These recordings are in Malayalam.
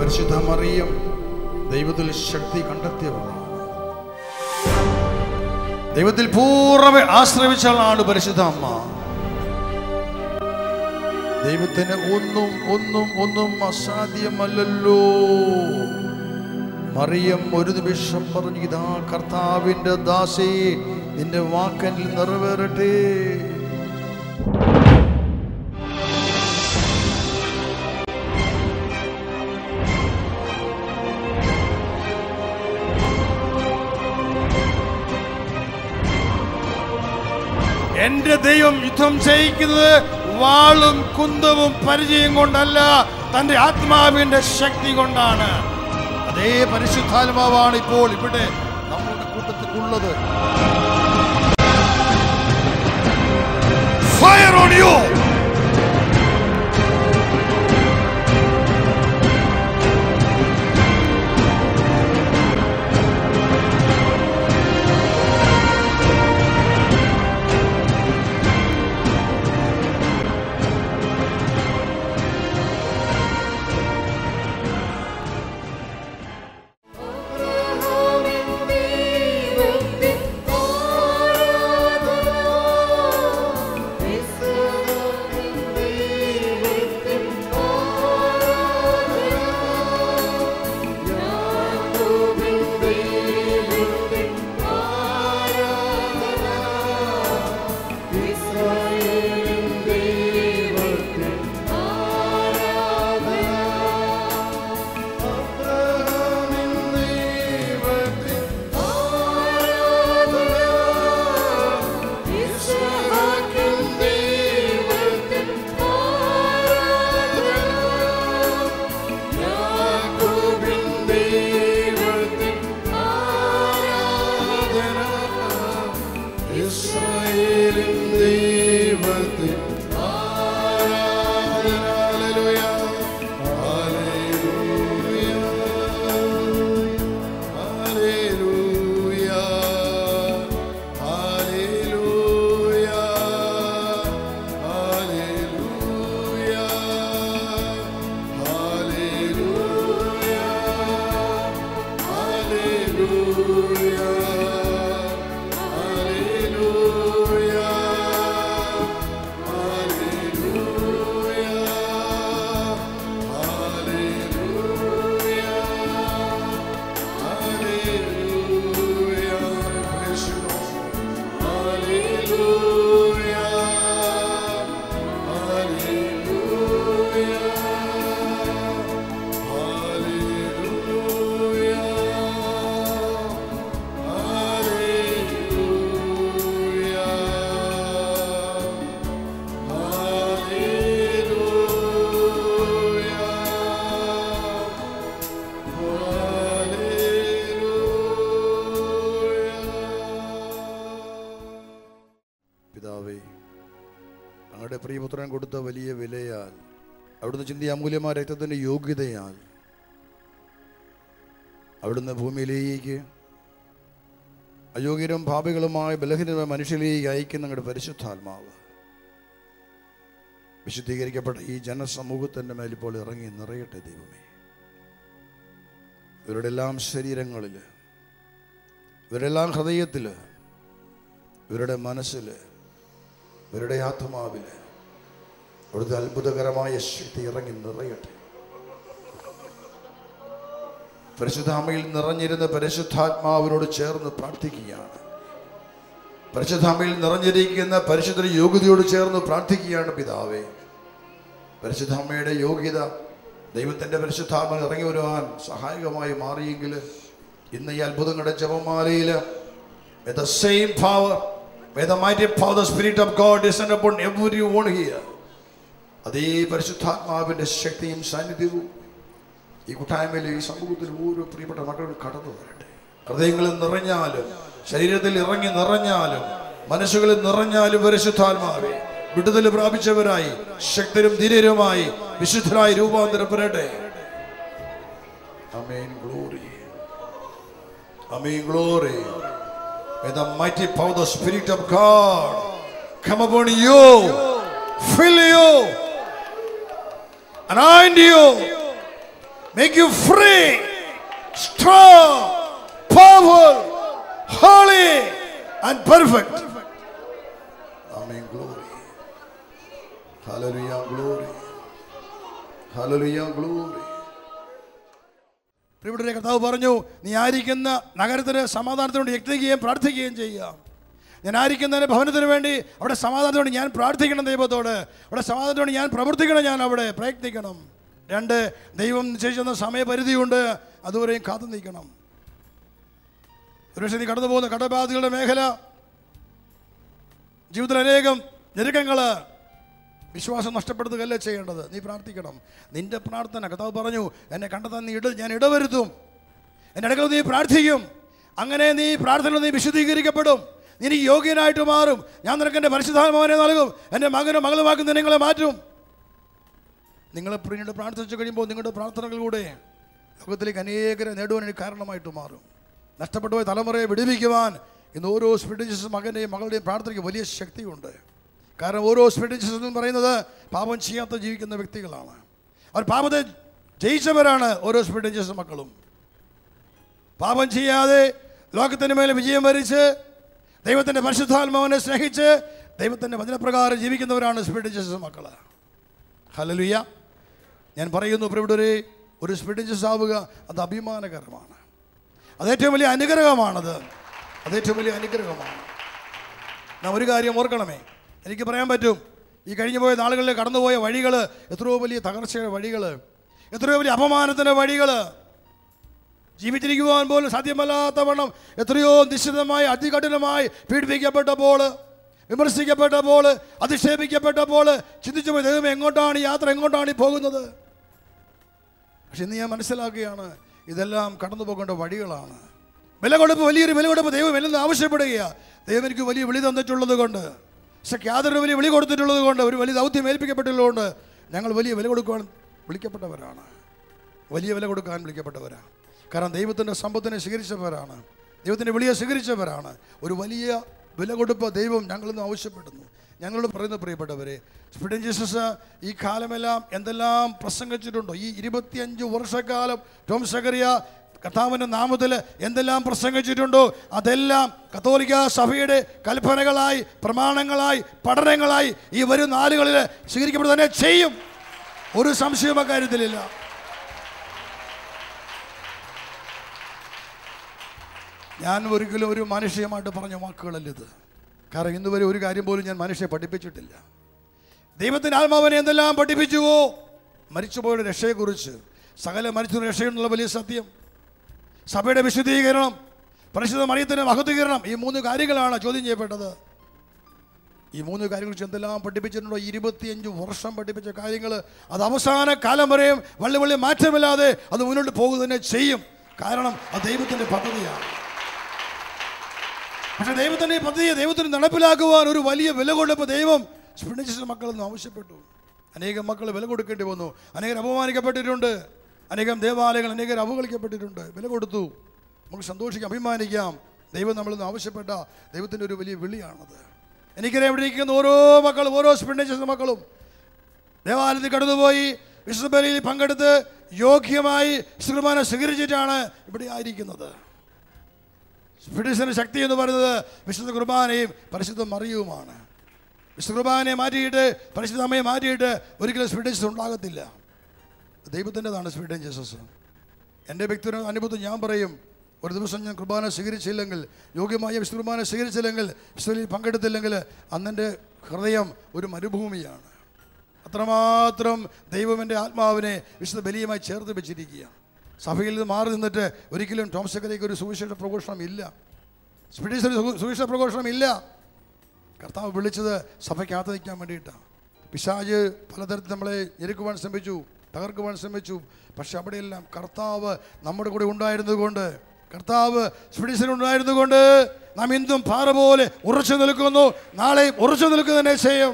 പരിശുദ്ധ മറിയം ദൈവത്തിൽ ശക്തി കണ്ടെത്തിയവളാണ് ദൈവത്തിൽ പൂർണ്ണമേ ആശ്രയിച്ചവളാണ് പരിശുദ്ധ അമ്മ ദൈവത്തിന് ഒന്നും ഒന്നും ഒന്നും അസാധ്യമല്ലല്ലോ മറിയം ഒരു നിമിഷം പറഞ്ഞു ഇതാ കർത്താവിന്റെ ദാസേ നിന്റെ വാക്കനിൽ നിറവേറട്ടെ എന്റെ ദൈവം യുദ്ധം ചെയ്യിക്കുന്നത് വാളും കുന്തവും പരിചയം കൊണ്ടല്ല തന്റെ ആത്മാവിന്റെ ശക്തി കൊണ്ടാണ് അതേ പരിശുദ്ധാത്മാവാണ് ഇപ്പോൾ ഇവിടെ നമ്മുടെ കൂട്ടത്തിൽ ഉള്ളത് ഫയർ ഓൺ യു ഇസ്രായേലിൻ ദൈവത്തിൽ ആരാധന ഹല്ലേലൂയ ഹല്ലേലൂയ ഹല്ലേലൂയ ഹല്ലേലൂയ ഹല്ലേലൂയ ഹല്ലേലൂയ ഹല്ലേലൂയ പിതാവേ അങ്ങയുടെ പ്രിയപുത്രൻ കൊടുത്ത വലിയ വിലയാൽ അവിടുന്ന് ചിന്തിയ അമൂല്യമായ രക്തത്തിൻ്റെ യോഗ്യതയാൽ അവിടുന്ന് ഭൂമിയിലേക്ക് അയോഗ്യരും ഭാവികളുമായ ബലഹീനമായ മനുഷ്യരിലേക്ക് അയക്കുന്ന ഞങ്ങളുടെ പരിശുദ്ധാത്മാവ് വിശുദ്ധീകരിക്കപ്പെട്ട ഈ ജനസമൂഹത്തിൻ്റെ മേൽ ഇപ്പോൾ ഇറങ്ങി നിറയട്ടെ ദൈവമേ ഇവരുടെ എല്ലാം ശരീരങ്ങളിൽ ഇവരുടെ എല്ലാം ഹൃദയത്തിൽ ഇവരുടെ മനസ്സിൽ ഇവരുടെ ആത്മാവിൽ അവിടുത്തെ അത്ഭുതകരമായ ശക്തി ഇറങ്ങി നിറയട്ടെ പരിശുദ്ധാമയിൽ നിറഞ്ഞിരുന്ന പരിശുദ്ധാത്മാവിനോട് ചേർന്ന് പ്രാർത്ഥിക്കുകയാണ് പരിശുദ്ധാമയിൽ നിറഞ്ഞിരിക്കുന്ന പരിശുദ്ധ യോഗ്യതയോട് ചേർന്ന് പ്രാർത്ഥിക്കുകയാണ് പിതാവേ പരിശുദ്ധാമ്മയുടെ യോഗ്യത ദൈവത്തിൻ്റെ പരിശുദ്ധാത്മ ഇറങ്ങി വരുവാൻ സഹായകമായി മാറിയെങ്കിൽ ഇന്ന് ഈ അത്ഭുതങ്ങളുടെ ജപമാലയിൽ with the same power, with the mighty power, the Spirit of God descend upon everyone here. അതേ പരിശുദ്ധാത്മാവിൻ്റെ ശക്തിയും സാന്നിധ്യവും ഈ കൂട്ടായ്മയിൽ ഈ സമൂഹത്തിൽ ഓരോ പ്രിയപ്പെട്ട മക്കൾ കടന്നു വരട്ടെ ഹൃദയങ്ങളിൽ നിറഞ്ഞാലും ശരീരത്തിൽ ഇറങ്ങി നിറഞ്ഞാലും മനസ്സുകളിൽ നിറഞ്ഞാലും പരിശുദ്ധാത്മാവെ വിടുതൽ പ്രാപിച്ചവരായി ശക്തരും ധീരരുമായി വിശുദ്ധരായി രൂപാന്തരപ്പെടട്ടെ അമേൻ ഗ്ലോറി അമേൻ glory May the mighty power of the Spirit of God come upon you, fill you, anoint you, make you free, strong, powerful, holy, and perfect. Amen. Glory. Hallelujah. Glory. Hallelujah. Glory. പ്രിയപ്പെട്ടവരെ കർത്താവ് പറഞ്ഞു നീ ആയിരിക്കുന്ന നഗരത്തിന് സമാധാനത്തിന് വേണ്ടി യജ്ഞിക്കുകയും പ്രാർത്ഥിക്കുകയും ചെയ്യുക ഞാൻ ആയിരിക്കുന്നതിന് ഭവനത്തിന് വേണ്ടി അവിടെ സമാധാനത്തിന് വേണ്ടി ഞാൻ പ്രാർത്ഥിക്കണം ദൈവത്തോട് അവിടെ സമാധാനത്തിന് വേണ്ടി ഞാൻ പ്രവർത്തിക്കണം ഞാൻ അവിടെ പ്രയത്നിക്കണം രണ്ട് ദൈവം നിശ്ചയിച്ചെന്ന സമയപരിധിയുണ്ട് അതുവരെയും കാത്തു നിൽക്കണം ഒരുപക്ഷെ നീ കടന്നു പോകുന്ന കടബാധികളുടെ മേഖല ജീവിതത്തിൽ അനേകം ഞെരുക്കങ്ങൾ വിശ്വാസം നഷ്ടപ്പെടുത്തുകയല്ല ചെയ്യേണ്ടത് നീ പ്രാർത്ഥിക്കണം നിന്റെ പ്രാർത്ഥന കഥാവ് പറഞ്ഞു എന്നെ കണ്ടെത്താൻ നീ ഇട ഞാൻ ഇടവരുത്തും എൻ്റെ അടുക്കൽ നീ പ്രാർത്ഥിക്കും അങ്ങനെ നീ പ്രാർത്ഥന നീ വിശദീകരിക്കപ്പെടും നീ എനിക്ക് യോഗ്യനായിട്ട് മാറും ഞാൻ നിനക്ക് എൻ്റെ പരിശുദ്ധാത്മാവിനെ നൽകും എൻ്റെ മകനും മകളുമാക്കി നിങ്ങളെ മാറ്റും നിങ്ങൾ പിന്നീട് പ്രാർത്ഥിച്ചു കഴിയുമ്പോൾ നിങ്ങളുടെ പ്രാർത്ഥനകളിലൂടെ ലോകത്തിലേക്ക് അനേകരെ നേടുവാൻ എനിക്ക് കാരണമായിട്ട് മാറും നഷ്ടപ്പെട്ടു പോയ തലമുറയെ വിടുവിക്കുവാൻ ഇന്ന് ഓരോ സ്പിരിറ്റീസ് മകൻ്റെയും മകളുടെയും പ്രാർത്ഥനയ്ക്ക് വലിയ ശക്തിയുണ്ട് കാരണം ഓരോ സ്പിരിറ്റീസ് എന്ന് പറയുന്നത് പാപം ചെയ്യാത്ത ജീവിക്കുന്ന വ്യക്തികളാണ് അവർ പാപത്തെ ജയിച്ചവരാണ് ഓരോ സ്പിരിറ്റീസ് മക്കളും പാപം ചെയ്യാതെ ലോകത്തിന് മേലെ വിജയം വരിച്ച് ദൈവത്തിൻ്റെ പരിശുദ്ധാത്മാവിനെ സ്നേഹിച്ച് ദൈവത്തിൻ്റെ വചനപ്രകാരം ജീവിക്കുന്നവരാണ് സ്പിരിറ്റീസ് മക്കൾ ഹലലുയ്യ ഞാൻ പറയുന്നു പ്രിവിടരെ ഒരു സ്പിരിറ്റീസ് ആവുക അത് അഭിമാനകരമാണ് അത് ഏറ്റവും വലിയ അനുഗ്രഹമാണത് അത് ഏറ്റവും വലിയ അനുഗ്രഹമാണ് നാം ഒരു കാര്യം ഓർക്കണമേ എനിക്ക് പറയാൻ പറ്റും ഈ കഴിഞ്ഞു പോയ നാളുകളിൽ കടന്നുപോയ വഴികൾ എത്രയോ വലിയ തകർച്ചയുടെ വഴികൾ എത്രയോ വലിയ അപമാനത്തിൻ്റെ വഴികൾ ജീവിച്ചിരിക്കുവാൻ പോലും സാധ്യമല്ലാത്ത വണ്ണം എത്രയോ നിശ്ചിതമായി അതികഠിനമായി പീഡിപ്പിക്കപ്പെട്ടപ്പോൾ വിമർശിക്കപ്പെട്ടപ്പോൾ അധിക്ഷേപിക്കപ്പെട്ടപ്പോൾ ചിന്തിച്ചു പോയി ദൈവം എങ്ങോട്ടാണ് ഈ യാത്ര എങ്ങോട്ടാണ് ഈ പോകുന്നത് പക്ഷെ ഇന്ന് ഞാൻ മനസ്സിലാക്കുകയാണ് ഇതെല്ലാം കടന്നു പോകേണ്ട വഴികളാണ് വില കൊടുപ്പ് വലിയൊരു വില കൊടുപ്പ് ദൈവം എല്ലാം ആവശ്യപ്പെടുകയാണ് ദൈവം എനിക്ക് വലിയ വിളി തന്നിട്ടുള്ളത് കൊണ്ട് പക്ഷെ യാതൊരു വലിയ വിളി കൊടുത്തിട്ടുള്ളത് കൊണ്ട് ഒരു വലിയ ദൗത്യം ഏൽപ്പിക്കപ്പെട്ടുള്ളതുകൊണ്ട് ഞങ്ങൾ വലിയ വില കൊടുക്കുവാൻ വിളിക്കപ്പെട്ടവരാണ് വലിയ വില കൊടുക്കാൻ വിളിക്കപ്പെട്ടവരാണ് കാരണം ദൈവത്തിൻ്റെ സമ്പത്തിനെ സ്വീകരിച്ചവരാണ് ദൈവത്തിൻ്റെ വിളിയെ സ്വീകരിച്ചവരാണ് ഒരു വലിയ വില കൊടുപ്പ് ദൈവം ഞങ്ങളിന്ന് ആവശ്യപ്പെടുന്നു ഞങ്ങളോട് പറയുന്ന പ്രിയപ്പെട്ടവരെ സ്പിഡൻ ജീസസ് ഈ കാലമെല്ലാം എന്തെല്ലാം പ്രസംഗിച്ചിട്ടുണ്ടോ ഈ ഇരുപത്തിയഞ്ച് വർഷക്കാലം ടോം സഗറിയ കർത്താവിൻ്റെ നാമത്തിൽ എന്തെല്ലാം പ്രസംഗിച്ചിട്ടുണ്ടോ അതെല്ലാം കത്തോലിക്ക സഭയുടെ കൽപ്പനകളായി പ്രമാണങ്ങളായി പഠനങ്ങളായി ഈ വരും നാളുകളിൽ സ്വീകരിക്കപ്പെടുക തന്നെ ചെയ്യും ഒരു സംശയവും അക്കാര്യത്തിലില്ല ഞാൻ ഒരിക്കലും ഒരു മാനുഷികമായിട്ട് പറഞ്ഞ വാക്കുകളല്ല ഇത് കാരണം ഇന്ന് വരെ ഒരു കാര്യം പോലും ഞാൻ മനുഷ്യരെ പഠിപ്പിച്ചിട്ടില്ല ദൈവത്തിൻ്റെ ആത്മാവിനെ എന്തെല്ലാം പഠിപ്പിച്ചുവോ മരിച്ചുപോയുടെ രക്ഷയെക്കുറിച്ച് സകല മരിച്ചു രക്ഷയെന്നുള്ള വലിയ സത്യം സഭയുടെ വിശുദ്ധീകരണം പരിശുദ്ധ മറിയത്തിൻ്റെ മഹത്വീകരണം ഈ മൂന്ന് കാര്യങ്ങളാണ് ചോദ്യം ചെയ്യപ്പെട്ടത് ഈ മൂന്ന് കാര്യങ്ങളെ എന്തെല്ലാം പഠിപ്പിച്ചിട്ടുണ്ടോ ഇരുപത്തിയഞ്ച് വർഷം പഠിപ്പിച്ച കാര്യങ്ങൾ അത് അവസാന കാലം വരെയും വള്ളി വള്ളി മാറ്റമില്ലാതെ അത് മുന്നോട്ട് പോകുക തന്നെ ചെയ്യും കാരണം അത് ദൈവത്തിൻ്റെ പദ്ധതിയാണ് പക്ഷെ ദൈവത്തിൻ്റെ ഈ പദ്ധതിയെ ദൈവത്തിന് നടപ്പിലാക്കുവാൻ ഒരു വലിയ വില കൊടുപ്പ് ദൈവം സ്പിണിച്ചിട്ട് മക്കളിൽ നിന്ന് ആവശ്യപ്പെട്ടു അനേകം മക്കൾ വില കൊടുക്കേണ്ടി വന്നു അനേകം അപമാനിക്കപ്പെട്ടിട്ടുണ്ട് അനേകം ദേവാലയങ്ങൾ അനേകം അവഗണിക്കപ്പെട്ടിട്ടുണ്ട് വില കൊടുത്തു നമുക്ക് സന്തോഷിക്കാം അഭിമാനിക്കാം ദൈവം നമ്മളിൽ നിന്ന് ആവശ്യപ്പെട്ട ദൈവത്തിൻ്റെ ഒരു വലിയ വിളിയാണത് എനിക്കറിയാം ഇവിടെ ഇരിക്കുന്ന ഓരോ മക്കളും ഓരോ സ്പിണിച്ചിട്ട് മക്കളും ദേവാലയത്തിൽ കടന്നുപോയി വിശുദ്ധബലിയിൽ പങ്കെടുത്ത് യോഗ്യമായി ശ്രീമാനെ സ്വീകരിച്ചിട്ടാണ് ഇവിടെ ആയിരിക്കുന്നത് സ്പിരിറ്റിൻ്റെ ശക്തി എന്ന് പറയുന്നത് വിശുദ്ധ കുർബാനയും പരിശുദ്ധ മറിയുമാണ് വിശുദ്ധ കുർബാനയെ മാറ്റിയിട്ട് പരിശുദ്ധ അമ്മയെ മാറ്റിയിട്ട് ഒരിക്കലും സ്പിരിറ്റസ് ഉണ്ടാകത്തില്ല ദൈവത്തിൻ്റെതാണ് സ്പിരിറ്റൻ ജീസസ് എൻ്റെ വ്യക്തി അനുഭവത്തിൽ ഞാൻ പറയും ഒരു ദിവസം ഞാൻ കുർബാന സ്വീകരിച്ചില്ലെങ്കിൽ യോഗ്യമായ വിശുദ്ധ കുർബാന സ്വീകരിച്ചില്ലെങ്കിൽ വിശുദ്ധയിൽ പങ്കെടുത്തില്ലെങ്കിൽ അന്നെൻ്റെ ഹൃദയം ഒരു മരുഭൂമിയാണ് അത്രമാത്രം ദൈവം എൻ്റെ ആത്മാവിനെ വിശുദ്ധ ബലിയുമായി ചേർത്ത് വെച്ചിരിക്കുകയാണ് സഭയിൽ നിന്ന് മാറി നിന്നിട്ട് ഒരിക്കലും ടോംസക്കരയ്ക്ക് ഒരു സുവിശേഷ പ്രഘോഷണം ഇല്ല സ്പിരിറ്റ്സിന് സുവിശേഷ പ്രഘോഷണം ഇല്ല കർത്താവ് വിളിച്ചത് സഭയ്ക്കകത്ത് നിൽക്കാൻ വേണ്ടിയിട്ടാണ് പിശാജ് പലതരത്തിൽ നമ്മളെ ഞെരുക്കുവാൻ ശ്രമിച്ചു തകർക്കുവാൻ ശ്രമിച്ചു പക്ഷെ അവിടെയെല്ലാം കർത്താവ് നമ്മുടെ കൂടെ ഉണ്ടായിരുന്നതുകൊണ്ട് കർത്താവ് സ്പിരിറ്റ്സിൽ ഉണ്ടായിരുന്നുകൊണ്ട് നാം ഇന്നും പാറ പോലെ ഉറച്ചു നിൽക്കുന്നു നാളെ ഉറച്ചു നിൽക്കുക തന്നെ ചെയ്യും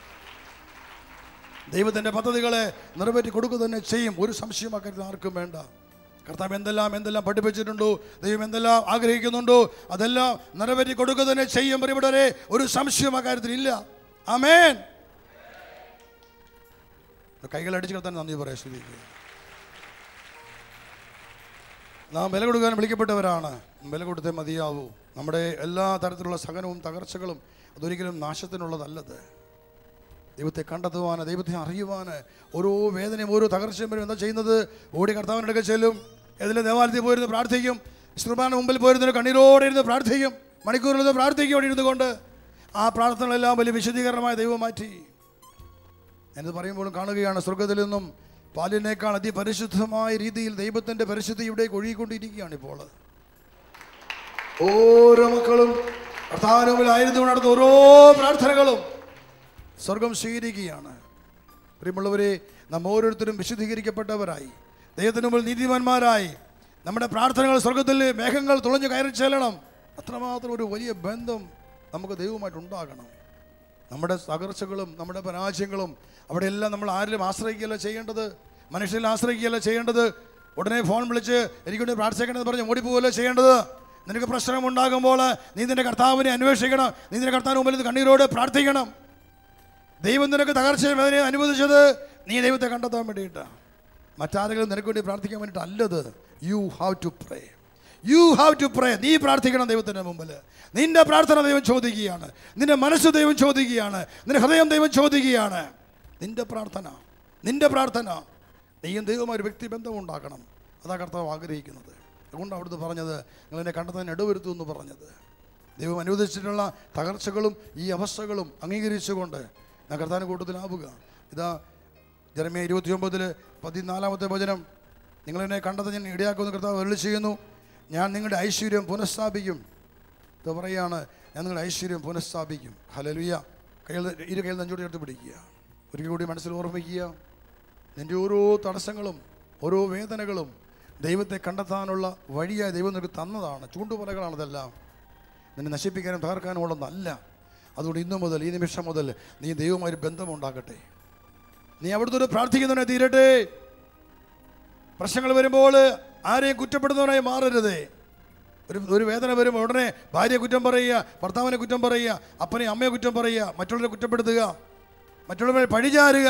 ദൈവത്തിൻ്റെ പദ്ധതികളെ നിറവേറ്റി കൊടുക്കുക തന്നെ ചെയ്യും ഒരു സംശയം അക്കാര്യത്തിൽ ആർക്കും വേണ്ട കർത്താവ് എന്തെല്ലാം എന്തെല്ലാം പഠിപ്പിച്ചിട്ടുണ്ടോ ദൈവം എന്തെല്ലാം ആഗ്രഹിക്കുന്നുണ്ടോ അതെല്ലാം നിറവേറ്റി കൊടുക്കുക തന്നെ ചെയ്യും പ്രിയപ്പെട്ടവരെ ഒരു സംശയം അക്കാര്യത്തിൽ ഇല്ല ആമേൻ കൈകൾ അടിച്ചു കിടത്താൻ നന്ദി പറയാം ശ്രുതിക്ക് നാം വില കൊടുക്കാൻ വിളിക്കപ്പെട്ടവരാണ് വില കൊടുത്തേ മതിയാവൂ നമ്മുടെ എല്ലാ തരത്തിലുള്ള സഹനവും തകർച്ചകളും അതൊരിക്കലും നാശത്തിനുള്ളതല്ലത് ദൈവത്തെ കണ്ടെത്തുവാന് ദൈവത്തെ അറിയുവാന് ഓരോ വേദനയും ഓരോ തകർച്ചയും വരും എന്താ ചെയ്യുന്നത് ഓടി കർത്താവിൻ്റെ അടുക്കൽ ചെല്ലും ഏതെങ്കിലും ദേവാലയത്തിൽ പോയിരുന്ന് പ്രാർത്ഥിക്കും ശ്രീമാന മുമ്പിൽ പോയിരുന്ന് കണ്ണീരോടെ ഇരുന്ന് പ്രാർത്ഥിക്കും മണിക്കൂറിൽ പ്രാർത്ഥിക്കും അവിടെ ഇരുന്ന് കൊണ്ട് ആ പ്രാർത്ഥനകളെല്ലാം വലിയ വിശദീകരണമായ ദൈവം മാറ്റി എന്ന് പറയുമ്പോഴും കാണുകയാണ് സ്വർഗത്തിൽ നിന്നും പാലിനേക്കാൾ അതിപരിശുദ്ധമായ രീതിയിൽ ദൈവത്തിൻ്റെ പരിശുദ്ധി ഇവിടേക്ക് ഒഴുകിക്കൊണ്ടിരിക്കുകയാണ് ഇപ്പോൾ ഓരോ മക്കളും കർത്താവിനുമ്പിലായിരുന്നു നടന്ന ഓരോ പ്രാർത്ഥനകളും സ്വർഗം സ്വീകരിക്കുകയാണ് പ്രിയമുള്ളവരെ നാം ഓരോരുത്തരും വിശുദ്ധീകരിക്കപ്പെട്ടവരായി ദൈവത്തിന് മുമ്പിൽ നീതിമാന്മാരായി നമ്മുടെ പ്രാർത്ഥനകൾ സ്വർഗത്തിൽ മേഘങ്ങൾ തുളഞ്ഞു കയറി ചെല്ലണം അത്രമാത്രം ഒരു വലിയ ബന്ധം നമുക്ക് ദൈവമായിട്ട് ഉണ്ടാകണം നമ്മുടെ തകർച്ചകളും നമ്മുടെ പരാജയങ്ങളും അവിടെയെല്ലാം നമ്മൾ ആരിലും ആശ്രയിക്കുകയല്ല ചെയ്യേണ്ടത് മനുഷ്യരിൽ ആശ്രയിക്കുകയല്ല ചെയ്യേണ്ടത് ഉടനെ ഫോൺ വിളിച്ച് എനിക്കൊണ്ട് പ്രാർത്ഥിക്കണമെന്ന് പറഞ്ഞ് ഓടിപ്പോകല്ല ചെയ്യേണ്ടത് നിനക്ക് പ്രശ്നമുണ്ടാകുമ്പോൾ നീ നിന്റെ കർത്താവിനെ അന്വേഷിക്കണം നീ നിന്റെ കർത്താവിന് മുമ്പിൽ നിന്ന് കണ്ണീരോട് പ്രാർത്ഥിക്കണം ദൈവം നിനക്ക് തകർച്ചയും വേദനയും അനുവദിച്ചത് നീ ദൈവത്തെ കണ്ടെത്താൻ വേണ്ടിയിട്ടാണ് മറ്റാരെങ്കിലും നിനക്ക് വേണ്ടി പ്രാർത്ഥിക്കാൻ വേണ്ടിയിട്ട് അല്ലത് you have to pray you have to pray നീ പ്രാർത്ഥിക്കണം ദൈവത്തിൻ്റെ മുമ്പിൽ നിന്റെ പ്രാർത്ഥന ദൈവം ചോദിക്കുകയാണ് നിന്റെ മനസ്സ് ദൈവം ചോദിക്കുകയാണ് നിന്റെ ഹൃദയം ദൈവം ചോദിക്കുകയാണ് നിന്റെ പ്രാർത്ഥന നിന്റെ പ്രാർത്ഥന നീയും ദൈവമായ ഒരു വ്യക്തിബന്ധം ഉണ്ടാക്കണം അതാ കർത്താവ് ആഗ്രഹിക്കുന്നത് അതുകൊണ്ട് അവിടുന്ന് പറഞ്ഞത് നിങ്ങൾ എന്നെ കണ്ടെത്താൻ ഇടവരുത്തു എന്ന് പറഞ്ഞത് ദൈവം അനുവദിച്ചിട്ടുള്ള തകർച്ചകളും ഈ അവസ്ഥകളും അംഗീകരിച്ചുകൊണ്ട് ഞാൻ കർത്താവിൻ്റെ കൂട്ടത്തിലാവുക ഇതാ ജനമേ ഇരുപത്തി ഒമ്പതിൽ പതിനാലാമത്തെ വചനം നിങ്ങളെന്നെ കണ്ടത് ഞാൻ ഇടയാക്കുമെന്ന് കർത്താവ് വെള്ളി ചെയ്യുന്നു ഞാൻ നിങ്ങളുടെ ഐശ്വര്യം പുനഃസ്ഥാപിക്കും ഇത് പറയാണ് ഞാൻ നിങ്ങളുടെ ഐശ്വര്യം പുനഃസ്ഥാപിക്കും ഹലലുയ കയ്യിൽ ഇരു കയ്യിൽ നെഞ്ചോട് ചേർത്ത് പിടിക്കുക ഒരിക്കൽ കൂടി മനസ്സിൽ ഓർമ്മിക്കുക നിൻ്റെ ഓരോ തടസ്സങ്ങളും ഓരോ വേദനകളും ദൈവത്തെ കണ്ടെത്താനുള്ള വഴിയായി ദൈവം നിനക്ക് തന്നതാണ് ചൂണ്ടുപലകളാണ് ഇതെല്ലാം നിന്നെ നശിപ്പിക്കാനും തകർക്കാനും ഉള്ളതല്ല അതുകൊണ്ട് ഇന്നു മുതൽ ഈ നിമിഷം മുതൽ നീ ദൈവവുമായി ഒരു ബന്ധമുണ്ടാകട്ടെ നീ അവിടുത്തെ ഒരു പ്രാർത്ഥിക്കുന്നവനെ തീരട്ടെ പ്രശ്നങ്ങൾ വരുമ്പോൾ ആരെയും കുറ്റപ്പെടുന്നവനായി മാറരുതേ ഒരു ഒരു വേദന വരുമ്പോൾ ഉടനെ ഭാര്യയെ കുറ്റം പറയുക ഭർത്താവിനെ കുറ്റം പറയുക അപ്പനെ അമ്മയെ കുറ്റം പറയുക മറ്റുള്ളവരെ കുറ്റപ്പെടുത്തുക മറ്റുള്ളവരെ പഴിചാരുക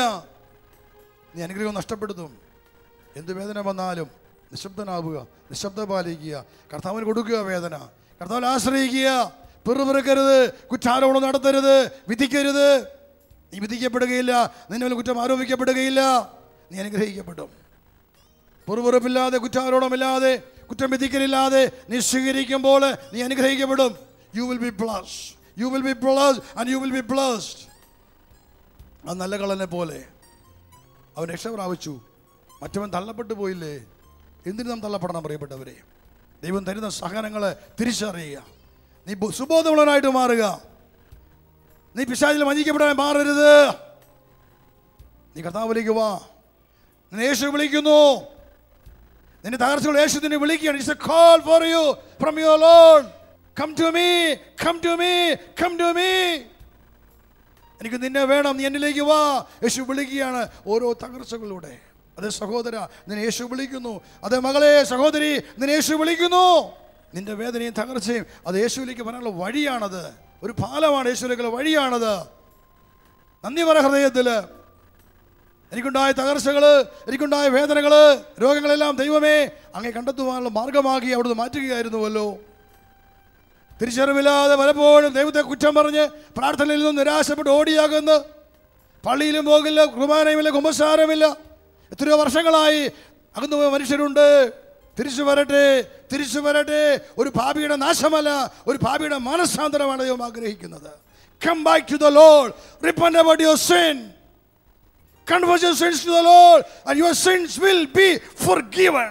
നീ അനുഗ്രഹം നഷ്ടപ്പെടുത്തും എന്ത് വേദന വന്നാലും നിശബ്ദനാവുക നിശബ്ദ പാലിക്കുക കർത്താവിന് കൊടുക്കുക വേദന കർത്താവിൽ ആശ്രയിക്കുക പിറുപിറുക്കരുത് കുറ്റാരോപണം നടത്തരുത് വിധിക്കരുത് നീ വിധിക്കപ്പെടുകയില്ല നിന്നെ മേൽ കുറ്റം ആരോപിക്കപ്പെടുകയില്ല നീ അനുഗ്രഹിക്കപ്പെടും പുറപുറപ്പില്ലാതെ കുറ്റാരോപണമില്ലാതെ കുറ്റം വിധിക്കലില്ലാതെ നീ സ്വീകരിക്കുമ്പോൾ നീ അനുഗ്രഹിക്കപ്പെടും you will be bless you will be bless and you will be blessed ആ നല്ല കള്ളനെ പോലെ അവൻ രക്ഷ പ്രാപിച്ചു മറ്റവൻ തള്ളപ്പെട്ടു പോയില്ലേ എന്തിനു നാം തള്ളപ്പെടണം പ്രിയപ്പെട്ടവരെ ദൈവം തരുന്ന സഹനങ്ങളെ തിരിച്ചറിയുക നീ ബു- സുബോധമുള്ളവനായിട്ട് മാറുക നീ പിശാചിൽ വഞ്ചിക്കപ്പെടാൻ മാറരുത് നീ കർത്താവിലേക്ക് വാ നിന്നെ യേശു വിളിക്കുന്നു നിന്റെ തകർച്ചകൾ യേശു നിന്നെ വിളിക്കുകയാണ് it's a call for you from your Lord come to me come to me come to me എനിക്ക് നിന്നെ വേണം നീ എന്നിലേക്ക് വാ യേശു വിളിക്കുകയാണ് ഓരോ തകർച്ചകളിലൂടെ അതെ സഹോദര നിന്നെ യേശു വിളിക്കുന്നു അതെ മകളെ സഹോദരി നിന്നെ യേശു വിളിക്കുന്നു നിന്റെ വേദനയും തകർച്ചയും അത് യേശുവിലേക്ക് വരാനുള്ള വഴിയാണത് ഒരു പാലമാണ് യേശുവിലേക്കുള്ള വഴിയാണത് നന്ദി പറ ഹൃദയത്തില് എനിക്കുണ്ടായ തകർച്ചകൾ എനിക്കുണ്ടായ വേദനകൾ രോഗങ്ങളെല്ലാം ദൈവമേ അങ്ങേ കണ്ടെത്തുവാനുള്ള മാർഗമാക്കി അവിടുന്ന് മാറ്റുകയായിരുന്നുവല്ലോ തിരിച്ചറിവില്ലാതെ പലപ്പോഴും ദൈവത്തെ കുറ്റം പറഞ്ഞ് പ്രാർത്ഥനയിൽ നിന്നും നിരാശപ്പെട്ട് ഓടിയാകുന്നു പള്ളിയിലും പോകില്ല കുർബാനയുമില്ല കുമ്പസാരമില്ല എത്രയോ വർഷങ്ങളായി അകന്നു പോയ മനുഷ്യരുണ്ട് തിരിച്ചു വരട്ടെ തിരിച്ചു വരട്ടെ ഒരു ഭാവിയുടെ നാശമല്ല ഒരു ഭാവിയുടെ മനസ്സാന്തരമാണ് ദൈവം ആഗ്രഹിക്കുന്നത് come back to the Lord repent about your sin Confess your sins to the Lord, and your sins will be forgiven.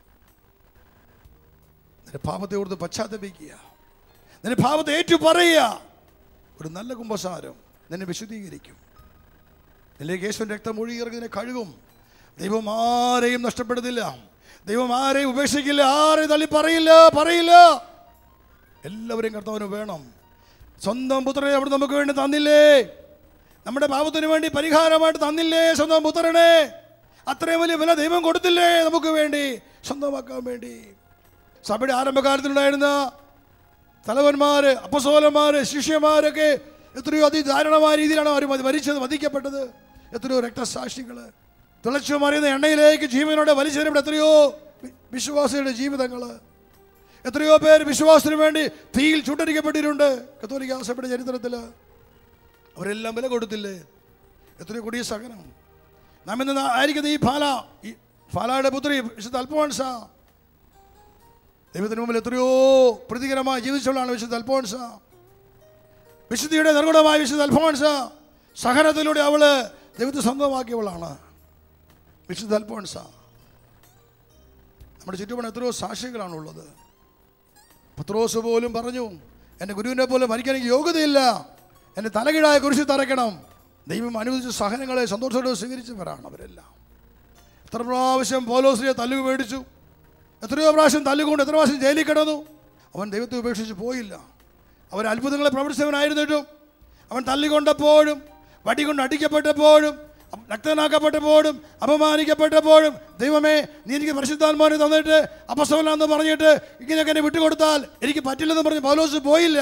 നിന്റെ പാപത്തെ ഓർത്ത് പശ്ചാത്തപിക്കുക നിന്റെ പാപത്തെ ഏറ്റു പറയുക ഒരു നല്ല കുംഭസാരം നിന്നെ വിശുദ്ധീകരിക്കും നിലേക്ക് യേശുവിൻ രക്തം ഒഴുകിയിറങ്ങി നിന്നെ കഴുകും ദൈവം ആരെയും നഷ്ടപ്പെടുത്തില്ല ദൈവം ആരെയും ഉപേക്ഷിക്കില്ല ആരെയും തള്ളി പറയില്ല പറയില്ല എല്ലാവരെയും കർത്താവിന് വേണം സ്വന്തം പുത്രനെ അവിടെ നമുക്ക് വേണ്ടി തന്നില്ലേ നമ്മുടെ പാപത്തിന് വേണ്ടി പരിഹാരമായിട്ട് തന്നില്ലേ സ്വന്തം പുത്രനെ അത്രയും വലിയ വില ദൈവം കൊടുത്തില്ലേ നമുക്ക് വേണ്ടി സ്വന്തമാക്കാൻ വേണ്ടി സഭയുടെ ആരംഭകാലത്തിലുണ്ടായിരുന്ന തലവന്മാര് അപ്പസോലന്മാര് ശിഷ്യന്മാരൊക്കെ എത്രയോ അതിദാരുണമായ രീതിയിലാണ് അവർ മതി- മരിച്ചത് വധിക്കപ്പെട്ടത് എത്രയോ രക്തസാക്ഷികൾ തിളച്ചു മറിയുന്ന എണ്ണയിലേക്ക് ജീവനോടെ വലിച്ചവരുടെ എത്രയോ വി- വിശ്വാസികളുടെ ജീവിതങ്ങൾ എത്രയോ പേര് വിശ്വാസത്തിന് വേണ്ടി തീയിൽ ചുട്ടരിക്കപ്പെട്ടിട്ടുണ്ട് കത്തോലിക്ക സഭയുടെ ചരിത്രത്തിൽ അവരെല്ലാം വില കൊടുത്തില്ലേ എത്രയോ കൊടിയ സഹനം നാം ഇന്ന് നാ- ആയിരിക്കുന്ന ഈ ഫാല ഈ ഫാലയുടെ പുത്രി വിശുദ്ധ അൽഫോൺസ ദൈവത്തിന് മുമ്പിൽ എത്രയോ പ്രതികരമായി ജീവിച്ചവളാണ് വിശുദ്ധ അൽഫോൺസ വിശുദ്ധിയുടെ നിർഗുണമായ വിശുദ്ധ അൽഫോൺസ സഹനത്തിലൂടെ അവള് ദൈവത്തെ സ്വന്തമാക്കിയവളാണ് വിശുദ്ധ അൽഫോൺസ നമ്മുടെ ചുറ്റുപാട് എത്രയോ സാക്ഷികളാണുള്ളത് പത്രോസ് പോലും പറഞ്ഞു എൻ്റെ ഗുരുവിനെ പോലെ മരിക്കാൻ എനിക്ക് യോഗ്യതയില്ല എൻ്റെ തലകീഴായ കുരിശി തറയ്ക്കണം ദൈവം അനുവദിച്ച സഹനങ്ങളെ സന്തോഷത്തോടെ സ്വീകരിച്ചവരാണ് അവരെല്ലാം എത്ര പ്രാവശ്യം പോലോസിനെ തല്ലുക മേടിച്ചു എത്രയോ പ്രാവശ്യം തല്ലുകൊണ്ട് എത്ര പ്രാവശ്യം ജയിലിൽ കിടന്നു അവൻ ദൈവത്തെ ഉപേക്ഷിച്ച് പോയില്ല അവൻ അത്ഭുതങ്ങളെ പ്രവർത്തിച്ചവനായിരുന്നിട്ടും അവൻ തല്ലിക്കൊണ്ടപ്പോഴും വടി കൊണ്ട് അടിക്കപ്പെട്ടപ്പോഴും രക്തനാക്കപ്പെട്ടപ്പോഴും അപമാനിക്കപ്പെട്ടപ്പോഴും ദൈവമേ നീ എനിക്ക് പരിശുദ്ധാത്മാവിനെ തന്നിട്ട് അപസ്തവനാന്ന് പറഞ്ഞിട്ട് ഇങ്ങനെയൊക്കെ എന്നെ വിട്ടുകൊടുത്താൽ എനിക്ക് പറ്റില്ലെന്ന് പറഞ്ഞ് പൗലോസ് പോയില്ല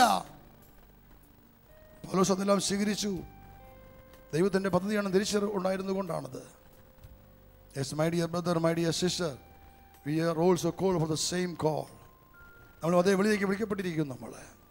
പൗലോസ് അതെല്ലാം സ്വീകരിച്ചു ദൈവത്തിൻ്റെ പദ്ധതിയാണ് തിരിച്ചറി ഉണ്ടായിരുന്നുകൊണ്ടാണത് yes my dear brother my dear sister we are also call for the same call നമ്മൾ അതേ വെളിയിലേക്ക് വിളിക്കപ്പെട്ടിരിക്കും നമ്മൾ